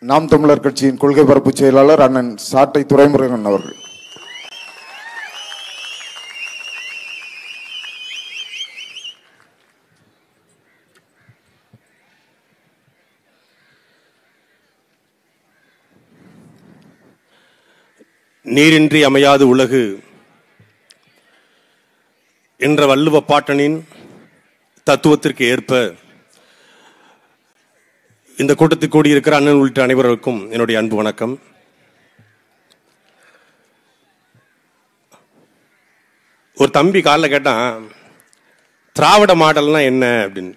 நாம் தமிழர் கட்சியின் கொள்கை பரப்பு செயலாளர் அண்ணன் சாட்டை துரைமுருகன் அவர்கள் நீரின்றி அமையாது உலகு என்ற வள்ளுவ பாட்டனின் தத்துவத்திற்கு ஏற்ப இந்த கூட்டத்தில் கூடியிருக்கிற அண்ணன் உள்ளிட்ட அனைவருக்கும் என்னுடைய அன்பு வணக்கம் ஒரு தம்பி காலைல கேட்டான் திராவிட மாடல்னா என்ன அப்படின்னு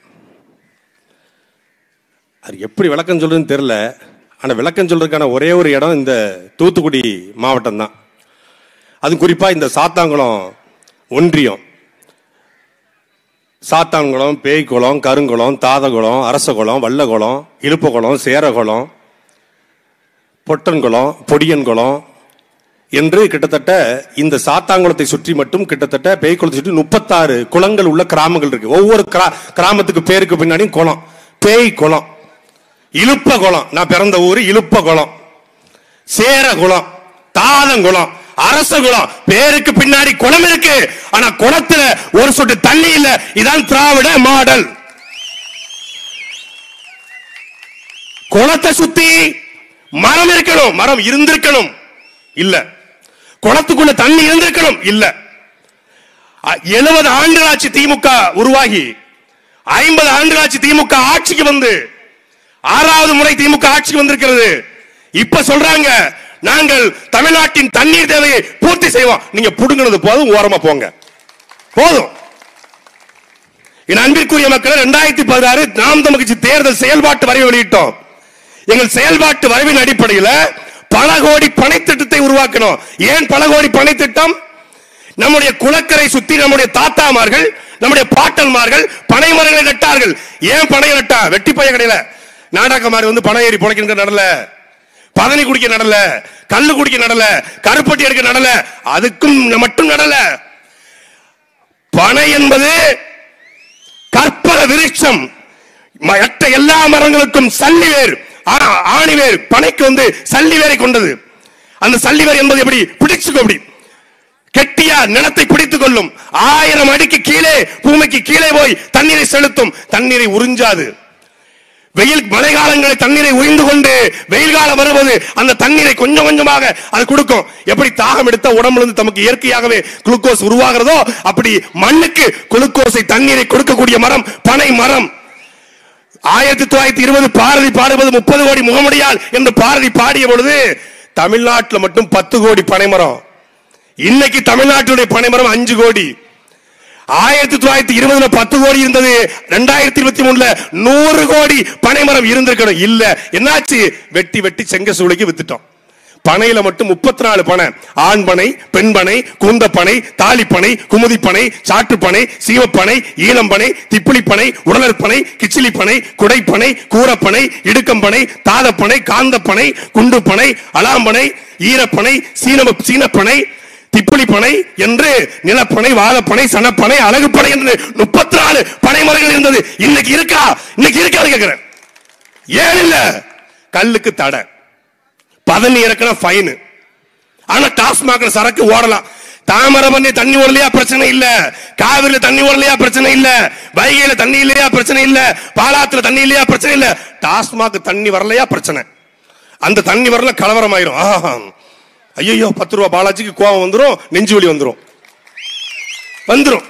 அது எப்படி விளக்கம் சொல்றதுன்னு தெரியல ஆனா விளக்கம் சொல்றதுக்கான ஒரே ஒரு இடம் இந்த தூத்துக்குடி மாவட்டம் தான் அது குறிப்பா இந்த சாத்தாங்குளம் ஒன்றியம் சாத்தான்குளம் பேய்க்குளம் கருங்குளம் தாதகுளம் அரசகுளம் வல்லகுளம் இழுப்பகுளம் சேரகுளம் பொட்டன்குளம் பொடியன்குளம் என்று கிட்டத்தட்ட இந்த சாத்தாங்குளத்தை சுற்றி மட்டும் கிட்டத்தட்ட பேய்க்குளத்தை சுற்றி முப்பத்தாறு குளங்கள் உள்ள கிராமங்கள் இருக்கு ஒவ்வொரு கிரா- கிராமத்துக்கு பேருக்கு பின்னாடியும் குளம் பேய் குளம் இழுப்ப குளம் நான் பிறந்த ஊரு இழுப்ப குளம் சேர குளம் தாதங்குளம் அரச குளம் பேருக்கு பின்னாடி குளம் இருக்கு ஆனா குளத்துல ஒரு சொட்டு தண்ணி இல்ல இதான் திராவிட மாடல் குளத்தை சுத்தி மரம் இருக்கணும் மரம் இருந்திருக்கணும் இல்ல குளத்துக்குள்ள தண்ணி இருந்திருக்கணும் இல்ல எழுபது ஆண்டுகளாச்சு திமுக உருவாகி ஐம்பது ஆண்டுகளாச்சு திமுக ஆட்சிக்கு வந்து ஆறாவது முறை திமுக ஆட்சிக்கு வந்திருக்கிறது இப்ப சொல்றாங்க நாங்கள் தமிழ்நாட்டின் தண்ணீர் தேவையை பூர்த்தி செய்வோம் நீங்க புடுங்கினது போதும் ஓரமா போங்க போதும் என் அன்பிற்குரிய மக்கள் இரண்டாயிரத்தி பதினாறு நாம் தமிழ்ச்சி தேர்தல் செயல்பாட்டு வரைவை வெளியிட்டோம் எங்கள் செயல்பாட்டு வரைவின் அடிப்படையில் பல கோடி பணை திட்டத்தை உருவாக்கணும் ஏன் பல கோடி பணை திட்டம் நம்முடைய குளக்கரை சுத்தி நம்முடைய தாத்தாமார்கள் நம்முடைய பாட்டன்மார்கள் பனை மரங்களை நட்டார்கள் ஏன் பனை நட்டா வெட்டி பைய கடையில நாடக மாதிரி வந்து பனை ஏறி பொழைக்கிற நடல பதனி குடிக்க நடல கல்லு குடிக்க நடல கருப்பட்டி எடுக்க நடல அதுக்கும் மட்டும் நடல பனை என்பது கற்பக விருட்சம் மற்ற எல்லா மரங்களுக்கும் சல்லிவேர் ஆ- ஆணிவேர் பனைக்கு வந்து சல்லிவேரை கொண்டது அந்த சல்லிவேர் என்பது எப்படி பிடிச்சுக்கோ அப்படி கெட்டியா நிலத்தை பிடித்துக் கொள்ளும் ஆயிரம் அடிக்கு கீழே பூமிக்கு கீழே போய் தண்ணீரை செலுத்தும் தண்ணீரை உறிஞ்சாது வெயில் மழை காலங்களில் தண்ணீரை உறிந்து கொண்டு வெயில் காலம் வருவது அந்த தண்ணீரை கொஞ்சம் கொஞ்சமாக அது கொடுக்கும் எப்படி தாகம் எடுத்த உடம்புல இருந்து தமக்கு இயற்கையாகவே குளுக்கோஸ் உருவாகிறதோ அப்படி மண்ணுக்கு குளுக்கோஸை தண்ணீரை கொடுக்கக்கூடிய மரம் பனை மரம் ஆயிரத்தி தொள்ளாயிரத்தி இருபது பாரதி பாடுவது முப்பது கோடி முகமுடியால் என்று பாரதி பாடிய பொழுது தமிழ்நாட்டில் மட்டும் பத்து கோடி பனைமரம் இன்னைக்கு தமிழ்நாட்டுடைய பனைமரம் அஞ்சு கோடி ஆயிரத்தி தொள்ளாயிரத்தி இருபதுல பத்து கோடி இருந்தது ரெண்டாயிரத்தி இருபத்தி மூணுல நூறு கோடி பனைமரம் இருந்திருக்கணும் இல்ல என்னாச்சு வெட்டி வெட்டி செங்க சூளைக்கு வித்துட்டோம் பனையில மட்டும் முப்பத்தி நாலு பனை ஆண் பனை பெண் பனை கூந்தப்பனை தாலிப்பனை குமுதிப்பனை சாற்றுப்பனை சீவப்பனை ஈழம்பனை திப்பிலிப்பனை உடலற்பனை கிச்சிலிப்பனை குடைப்பனை கூரப்பனை இடுக்கம்பனை தாதப்பனை காந்தப்பனை குண்டுப்பனை அலாம்பனை ஈரப்பனை சீனம சீனப்பனை திப்பிலிப்பனை என்று நிலப்பனை வாதப்பனை சனப்பனை அழகுப்பனை என்று முப்பத்தி நாலு பனைமரங்கள் இருந்தது இன்னைக்கு இருக்கா இன்னைக்கு இருக்காது கேட்கிறேன் ஏன் இல்ல கல்லுக்கு தடை பதனி இறக்கணும் ஃபைன் ஆனா டாஸ்மாக்ல சரக்கு ஓடலாம் தாமிரபரணி தண்ணி ஓடலையா பிரச்சனை இல்ல காவிரியில தண்ணி ஓடலையா பிரச்சனை இல்ல வைகையில தண்ணி இல்லையா பிரச்சனை இல்ல பாலாத்துல தண்ணி இல்லையா பிரச்சனை இல்ல டாஸ்மாக் தண்ணி வரலையா பிரச்சனை அந்த தண்ணி வரல கலவரம் ஆயிரும் ஆஹா ஐயோ பத்து ரூபா பாலாஜிக்கு கோவம் வந்துரும் நெஞ்சு வலி வந்துரும் வந்துரும்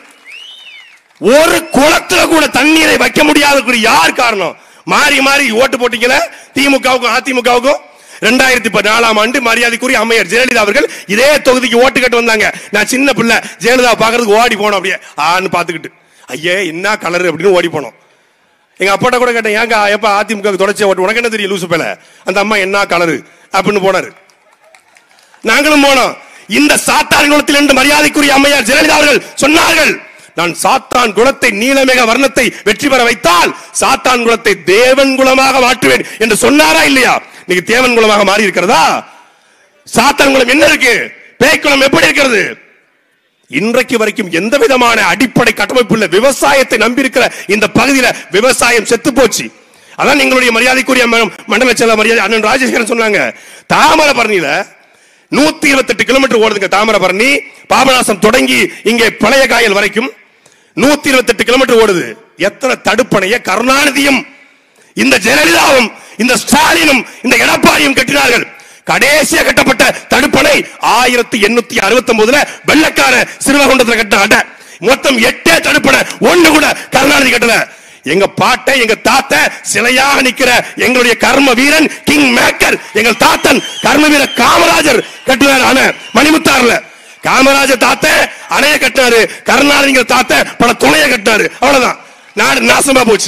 ஒரு குளத்துல கூட தண்ணீரை வைக்க முடியாத யார் காரணம் மாறி மாறி ஓட்டு போட்டீங்களே திமுகவுக்கும் அதிமுகவுக்கும் ரெண்டாயிரத்தி பதினாலாம் ஆண்டு மரியாதைக்குரிய அம்மையார் ஜெயலலிதா அவர்கள் இதே தொகுதிக்கு ஓட்டு கட்டு வந்தாங்க நான் சின்ன பிள்ளை ஜெயலலிதா பாக்குறதுக்கு ஓடி போனோம் அப்படியே ஆன்னு பாத்துக்கிட்டு ஐயே என்ன கலர் அப்படின்னு ஓடி போனோம் எங்க அப்பாட்ட கூட கேட்டேன் ஏங்க எப்ப அதிமுக தொடர்ச்சியா ஓட்டு உனக்கு என்ன தெரியும் லூசு பேல அந்த அம்மா என்ன கலரு அப்படின்னு போனாரு நாங்களும் போனோம் இந்த சாத்தான் குலத்தில் என்று மரியாதைக்குரிய அம்மையார் ஜெயலலிதா அவர்கள் சொன்னார்கள் நான் சாத்தான் குலத்தை நீலமேக வர்ணத்தை வெற்றி பெற வைத்தால் சாத்தான் குலத்தை தேவன் குலமாக மாற்றுவேன் என்று சொன்னாரா இல்லையா இன்னைக்கு தேவன் குலமாக மாறி இருக்கிறதா சாத்தான் குலம் என்ன இருக்கு பேய்க்குளம் எப்படி இருக்கிறது இன்றைக்கு வரைக்கும் எந்த விதமான அடிப்படை கட்டமைப்பு இல்ல விவசாயத்தை நம்பி இருக்கிற இந்த பகுதியில விவசாயம் செத்து போச்சு அதான் எங்களுடைய மரியாதைக்குரிய ம- மண்டல செயலர் மரியாதை அண்ணன் ராஜசேகரன் சொன்னாங்க தாமிரபரணியில நூத்தி இருபத்தெட்டு கிலோமீட்டர் ஓடுதுங்க தாமிரபரணி பாபநாசம் தொடங்கி இங்கே பழைய காயல் வரைக்கும் நூத்தி இருபத்தெட்டு கிலோமீட்டர் ஓடுது எத்தனை தடுப்பணைய கருணாநிதியும் இந்த ஜெயலலிதாவும் இந்த ஸ்டாலினும் இந்த எடப்பாடியும் கட்டினார்கள் கடைசியா கட்டப்பட்ட தடுப்பணை ஆயிரத்தி எண்ணூத்தி அறுபத்தி ஒன்பதுல வெள்ளக்கார சிறுவகுண்டத்துல கட்டினாங்க மொத்தம் எட்டே தடுப்பணை ஒண்ணு கூட கருணாநிதி கட்டல எங்க பாட்டை எங்க தாத்த சிலையாக நிக்கிற எங்களுடைய கர்ம வீரன் கிங் மேக்கர் எங்கள் தாத்தன் கர்ம வீரர் காமராஜர் கட்டினார் அணை மணிமுத்தாறுல காமராஜர் தாத்த அணைய கட்டினாரு கருணாநிதிங்கிற தாத்த பல துணைய கட்டினாரு அவ்வளவுதான் நாடு நாசமா போச்சு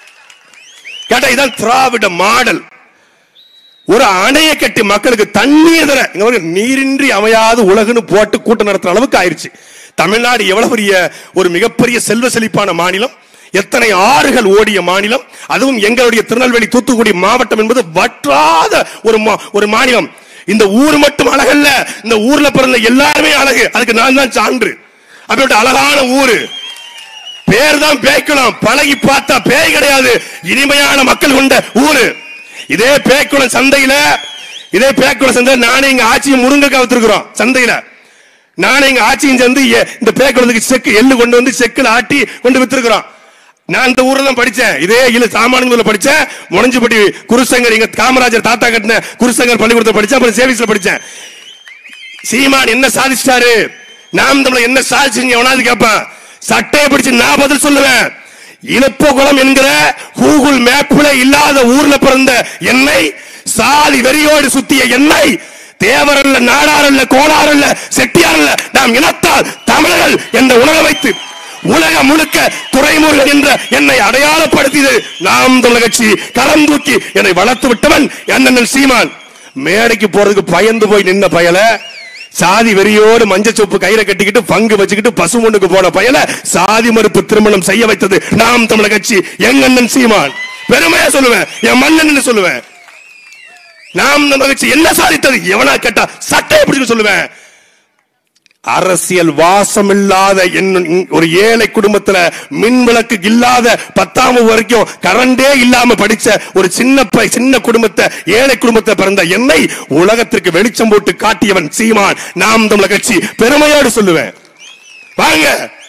கேட்டா இதான் திராவிட மாடல் ஒரு அணையை கட்டி மக்களுக்கு தண்ணீர் தர இங்க பாருங்க, நீரின்றி அமையாது உலகுன்னு போட்டு கூட்டம் நடத்துற அளவுக்கு ஆயிருச்சு தமிழ்நாடு எவ்வளவு பெரிய ஒரு மிகப்பெரிய செல்வ செழிப்பான மாநிலம் எத்தனை ஆறுகள் ஓடிய மாநிலம் அதுவும் எங்களுடைய திருநெல்வேலி தூத்துக்குடி மாவட்டம் என்பது வற்றாத ஒரு மா- ஒரு மாநிலம் இந்த ஊர் மட்டும் அழகல்ல இந்த ஊர்ல பிறந்த எல்லாருமே அழகு அதுக்கு நான் தான் சான்று அப்படிப்பட்ட அழகான ஊரு பேர் தான் பேய்க்குளம் பழகி பார்த்தா பேய் கிடையாது இனிமையான மக்கள் கொண்ட ஊரு இதே பேய்க்குளம் சந்தையில இதே பேய்க்குளம் சந்தையில நானே எங்க ஆட்சியும் முருங்கைக்காய் வித்துருக்கிறோம் சந்தையில நானே எங்க ஆட்சியும் சேர்ந்து எ- இந்த பேய்க்குளத்துக்கு செக்கு எள்ளு கொண்டு வந்து செக்குல ஆட்டி கொண்டு வித்துருக்கிறோம் நான் இந்த ஊர்ல தான் படிச்சேன் இதே இல்ல சாமானியத்துல படிச்சேன் முனஞ்சிப்பட்டி குருசங்கர் எங்க காமராஜர் தாத்தா கட்டின குருசங்கர் பள்ளிக்கூடத்தில் படிச்சேன் அப்புறம் சேவிஸ்ல படிச்சேன் சீமான் என்ன சாதிச்சிட்டாரு நாம் தமிழர் என்ன சாதிச்சீங்க எவனாவது கேட்பான் சட்டையை பிடிச்சு நான் பதில் சொல்லுவேன் இலப்பகுளம் என்கிற கூகுள் மேப்ல இல்லாத ஊர்ல பிறந்த என்னை சாதி வெறியோடு சுத்திய என்னை தேவரல்ல நாடாரல்ல கோளாரல்ல செட்டியாரல்ல நாம் இனத்தால் தமிழர்கள் என்ற உணர வைத்து உலகம் முழுக்க துறைமுருகன் என்ற என்னை அடையாளப்படுத்தியது நாம் தமிழர் கட்சி கரம் தூக்கி என்னை வளர்த்து விட்டவன் அண்ணன் சீமான் மேடைக்கு போறதுக்கு பயந்து போய் நின்ன பயல சாதி வெறியோடு மஞ்சள் சொப்பு கயிறை கட்டிக்கிட்டு பங்கு வச்சுக்கிட்டு பசுமொண்ணுக்கு போன பயல சாதி மறுப்பு திருமணம் செய்ய வைத்தது நாம் தமிழர் கட்சி எங்க அண்ணன் சீமான் பெருமையா சொல்லுவேன் என் மன்னன் சொல்லுவேன் நாம் தமிழர் கட்சி என்ன சாதித்தது எவனா கேட்டா சட்டையை பிடிச்சு சொல்லுவேன் அரசியல் வாசம் இல்லாத என்ன- ஒரு ஏழை குடும்பத்துல மின் விளக்கு இல்லாத பத்தாம் வகுப்பு வரைக்கும் கரண்டே இல்லாம படிச்ச ஒரு சின்ன பை- சின்ன குடும்பத்தை ஏழை குடும்பத்தை பிறந்த என்னை உலகத்திற்கு வெளிச்சம் போட்டு காட்டியவன் சீமான் நாம் தமிழர் கட்சி பெருமையோடு சொல்லுவேன் வாங்க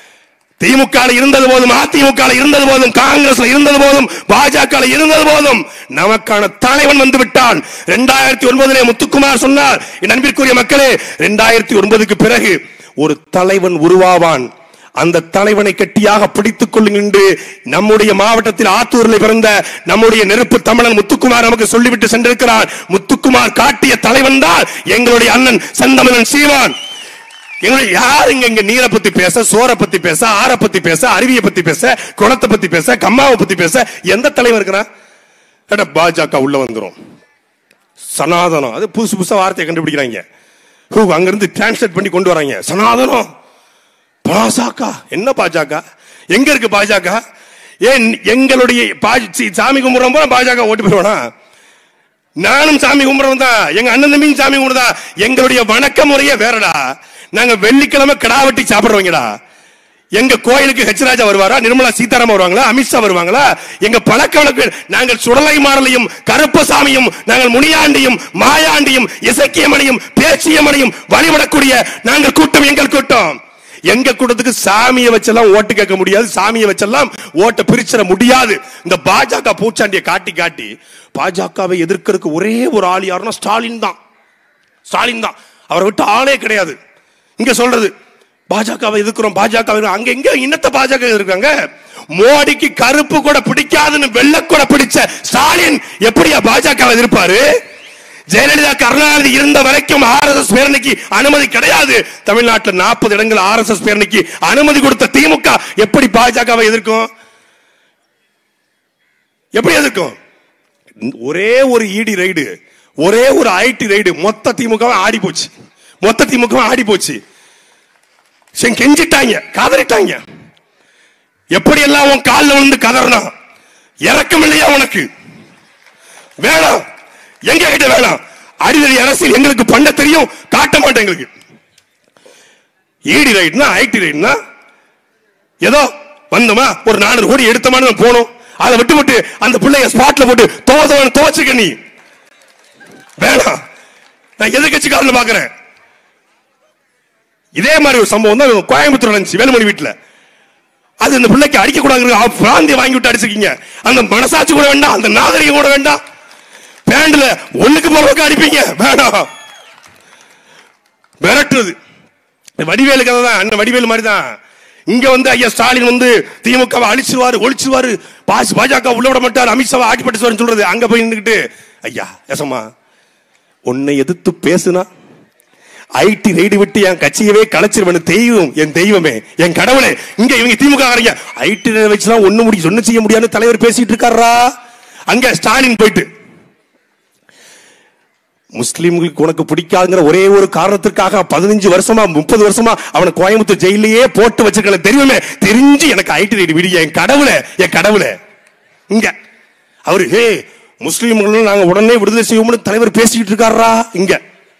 திமுக இருந்தது போதும் அதிமுக இருந்தது போதும் காங்கிரஸ்ல இருந்தது போதும் பாஜக இருந்தது போதும் நமக்கான தலைவன் வந்து விட்டான் இரண்டாயிரத்தி ஒன்பதிலே முத்துக்குமார் சொன்னார் என் அன்பிற்குரிய மக்களே இரண்டாயிரத்தி ஒன்பதுக்கு பிறகு ஒரு தலைவன் உருவாவான் அந்த தலைவனை கட்டியாக பிடித்துக் கொள்ளுங்கள் என்று நம்முடைய மாவட்டத்தில் ஆத்தூரில் பிறந்த நம்முடைய நெருப்பு தமிழன் முத்துக்குமார் நமக்கு சொல்லிவிட்டு சென்றிருக்கிறார் முத்துக்குமார் காட்டிய தலைவன் தான் எங்களுடைய அண்ணன் செந்தமிழன் சீமான் எங்களை யார் இங்க இங்க நீரை பத்தி பேச சோரை பத்தி பேச ஆற பத்தி பேச அருவியை பத்தி பேச குளத்தை பத்தி பேச கம்மாவை பத்தி பேச எந்த தலைவர் இருக்கிறான் கேட்டா பாஜக உள்ள வந்துரும் சனாதனம் அது புதுசு புதுசா வார்த்தையை கண்டுபிடிக்கிறாங்க ஹூ, அங்கிருந்து டிரான்ஸ்லேட் பண்ணி கொண்டு வராங்க சனாதனம் பாஜக என்ன பாஜக எங்க இருக்கு பாஜக ஏன் எங்களுடைய பா- சி- சாமி கும்பிடுறோம் போல பாஜக ஓட்டு போயிடுவானா நானும் சாமி கும்பிடுறோம் தான் எங்க அண்ணன் தம்பியும் சாமி கும்பிடுதா எங்களுடைய வணக்க முறையே வேறடா நாங்க வெள்ளிக்கிழமை கிடா வெட்டி சாப்பிடுறவங்கடா எங்க கோயிலுக்கு ஹெச் ராஜா வருவாரா நிர்மலா சீதாராமன் வருவாங்களா அமித்ஷா வருவாங்களா எங்க பழக்க வழக்கு நாங்கள் சுடலை மாறலையும் கருப்பசாமியும் நாங்கள் முனியாண்டியும் மாயாண்டியும் இசக்கியமனையும் பேச்சியமனையும் வழிபடக்கூடிய நாங்கள் கூட்டம் எங்கள் கூட்டம் எங்க கூட்டத்துக்கு சாமியை வச்செல்லாம் ஓட்டு கேட்க முடியாது சாமியை வச்செல்லாம் ஓட்டை பிரிச்சிட முடியாது இந்த பாஜக பூச்சாண்டியை காட்டி காட்டி பாஜகவை எதிர்க்கிறதுக்கு ஒரே ஒரு ஆள் யாருன்னா ஸ்டாலின் தான் ஸ்டாலின் தான் அவரை விட்டு ஆளே கிடையாது இங்க சொல்றது பாஜகவை எதிர்க்கிறோம் பாஜக அங்க எங்க இன்னத்த பாஜக இருக்காங்க மோடிக்கு கருப்பு கூட பிடிக்காதுன்னு வெள்ள கூட பிடிச்ச ஸ்டாலின் எப்படியா பாஜகவை எதிர்ப்பாரு ஜெயலலிதா கருணாநிதி இருந்த வரைக்கும் ஆர்எஸ்எஸ் பேரணிக்கு அனுமதி கிடையாது தமிழ்நாட்டில் நாற்பது இடங்கள் ஆர்எஸ்எஸ் பேரணிக்கு அனுமதி கொடுத்த திமுக எப்படி பாஜகவை எதிர்க்கும் எப்படி எதிர்க்கும் ஒரே ஒரு இடி ரைடு ஒரே ஒரு ஐடி ரைடு மொத்த திமுக ஆடி போச்சு மொத்த திமுக ஆடி போச்சு சரி, கெஞ்சிட்டாங்க கதறிட்டாங்க எப்படி எல்லாம் உன் காலில் விழுந்து கதறனா இறக்கம் இல்லையா உனக்கு வேணாம் எங்க கிட்ட வேணாம் அடிதடி அரசியல் எங்களுக்கு பண்ண தெரியும் காட்ட மாட்டேன் எங்களுக்கு ஈடி ரைட்னா ஐடி ரைட்னா ஏதோ வந்தோமா ஒரு நானூறு கோடி எடுத்தோமான்னு போனோம் அதை விட்டு விட்டு அந்த பிள்ளைய ஸ்பாட்ல போட்டு தோதவன் துவச்சுக்க நீ வேணாம் நான் எதிர்கட்சிக்காரன் பாக்குறேன் இதே மாதிரி ஒரு சம்பவம் தான் கோயம்புத்தூர் நடந்துச்சு வேலுமணி வீட்டுல அது இந்த பிள்ளைக்கு அடிக்க கூடாது பிராந்திய வாங்கி விட்டு அடிச்சுக்கீங்க அந்த மனசாட்சி கூட வேண்டாம் அந்த நாகரிகம் கூட வேண்டாம் பேண்ட்ல ஒண்ணுக்கு போறதுக்கு அடிப்பீங்க வேணாம் மிரட்டுறது இந்த வடிவேலு கதை தான் அண்ணன் வடிவேலு மாதிரி தான் இங்க வந்து ஐயா ஸ்டாலின் வந்து திமுகவை அழிச்சிருவாரு ஒழிச்சிருவாரு பாஸ் பாஜக உள்ள விட மாட்டார் அமித்ஷாவை ஆட்சி பட்டுச்சுவாருன்னு சொல்றது அங்க போய் நின்றுக்கிட்டு ஐயா எசம்மா உன்னை எதிர்த்து பேசுனா ஐடி ரைடு விட்டு என் கட்சியவே கலைச்சிருவனு தெய்வம் என் தெய்வமே என் கடவுளே இங்க இவங்க திமுக காரங்க ஐடி ரைடு வச்சுலாம் ஒண்ணு முடியும் ஒண்ணு செய்ய முடியாதுன்னு தலைவர் பேசிட்டு இருக்காரா அங்க ஸ்டாலின் போயிட்டு முஸ்லிம்களுக்கு உனக்கு பிடிக்காதுங்கிற ஒரே ஒரு காரணத்திற்காக பதினஞ்சு வருஷமா முப்பது வருஷமா அவனை கோயம்புத்தூர் ஜெயிலையே போட்டு வச்சிருக்கல தெரியுமே தெரிஞ்சு எனக்கு ஐடி ரைடு விடிய என் கடவுளே என் கடவுளே இங்க அவரு ஹே முஸ்லிம்கள் நாங்க உடனே விடுதலை செய்வோம்னு தலைவர் பேசிக்கிட்டு இருக்காரா இங்க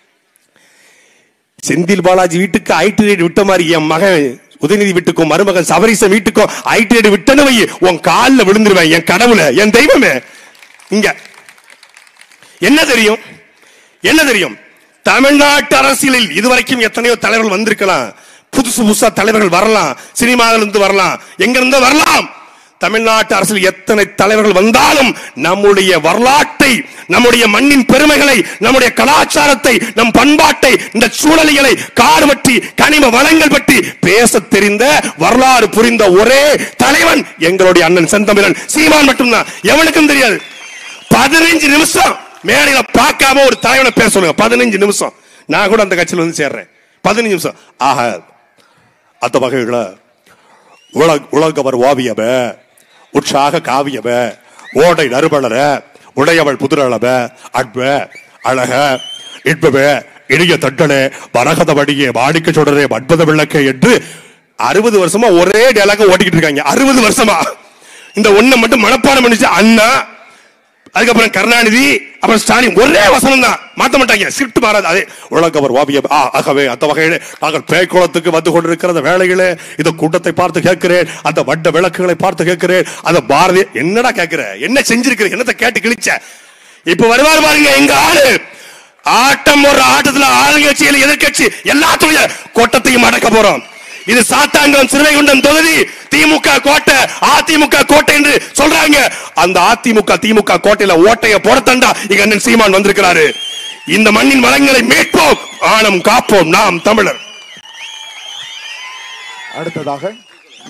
செந்தில் பாலாஜி வீட்டுக்கு ஐடி ரைடு விட்ட மாதிரி என் மகன் உதயநிதி வீட்டுக்கும் மருமகன் சபரீசன் வீட்டுக்கும் ஐடி ரைடு விட்டனு வை உன் காலில் விழுந்துருவேன் என் கடவுளை என் தெய்வமே இங்க என்ன தெரியும் என்ன தெரியும் தமிழ்நாட்டு அரசியலில் இதுவரைக்கும் எத்தனையோ தலைவர்கள் வந்திருக்கலாம் புதுசு புதுசா தலைவர்கள் வரலாம் சினிமாவில் இருந்து வரலாம் எங்க இருந்து வரலாம் தமிழ்நாட்டு அரசியல் எத்தனை தலைவர்கள் வந்தாலும் நம்முடைய வரலாற்றை நம்முடைய மண்ணின் பெருமைகளை நம்முடைய கலாச்சாரத்தை நம் பண்பாட்டை இந்த சூழலிகளை காடு பற்றி கனிம வளங்கள் பற்றி பேச தெரிந்த வரலாறு புரிந்த ஒரே தலைவன் எங்களுடைய அண்ணன் செந்தமிழன் சீமான் மட்டும்தான் எவனுக்கும் தெரியாது பதினஞ்சு நிமிஷம் மேடையில பார்க்காம ஒரு தலைவனை பேச சொல்லுங்க பதினஞ்சு நிமிஷம் நான் கூட அந்த கட்சியில வந்து சேர்றேன் பதினஞ்சு நிமிஷம் ஆக அந்த வகைகளை உலக உலகவர் ஓவியம உற்சாக காவியம ஓடை நறுமலர உடையவள் புதுரளவ அன்ப அழக இன்பம இனிய தண்டனே மரகத வடியே மாணிக்க சுடரே மண்பத விளக்கே என்று அறுபது வருஷமா ஒரே டேலாக ஓட்டிக்கிட்டு இருக்காங்க அறுபது வருஷமா இந்த ஒண்ணை மட்டும் மனப்பாடம் பண்ணிச்சு அண்ணா அதுக்கப்புறம் கருணாநிதி அப்புறம் ஸ்டாலின் ஒரே வசனம் தான் மாத்த மாட்டாங்க ஸ்கிரிப்ட் மாறாது அதே உலகவர் ஓவியம் ஆ, ஆகவே அந்த வகையிலே நாங்கள் பேய்க்குளத்துக்கு வந்து கொண்டிருக்கிற அந்த வேளையிலே இந்த கூட்டத்தை பார்த்து கேட்கிறேன் அந்த வட்ட விளக்குகளை பார்த்து கேட்கிறேன் அந்த பாரதி என்னடா கேட்கிற என்ன செஞ்சிருக்கிற என்னத்தை கேட்டு கிழிச்ச இப்ப வருவார் பாருங்க எங்க ஆளு ஆட்டம் ஒரு ஆட்டத்துல ஆளுங்கட்சியில எதிர்க்கட்சி எல்லாத்துலயும் கோட்டத்தையும் அடக்க போறோம் இது சாத்தாங்கம் சிறுவைகுண்டம் தொகுதி திமுக கோட்டை அதிமுக கோட்டை என்று சொல்றாங்க அந்த அதிமுக திமுக கோட்டையில ஓட்டைய போடத்தண்டா இங்க அண்ணன் சீமான் வந்திருக்கிறாரு இந்த மண்ணின் வளங்களை மீட்போம் ஆணம் காப்போம் நாம் தமிழர் அடுத்ததாக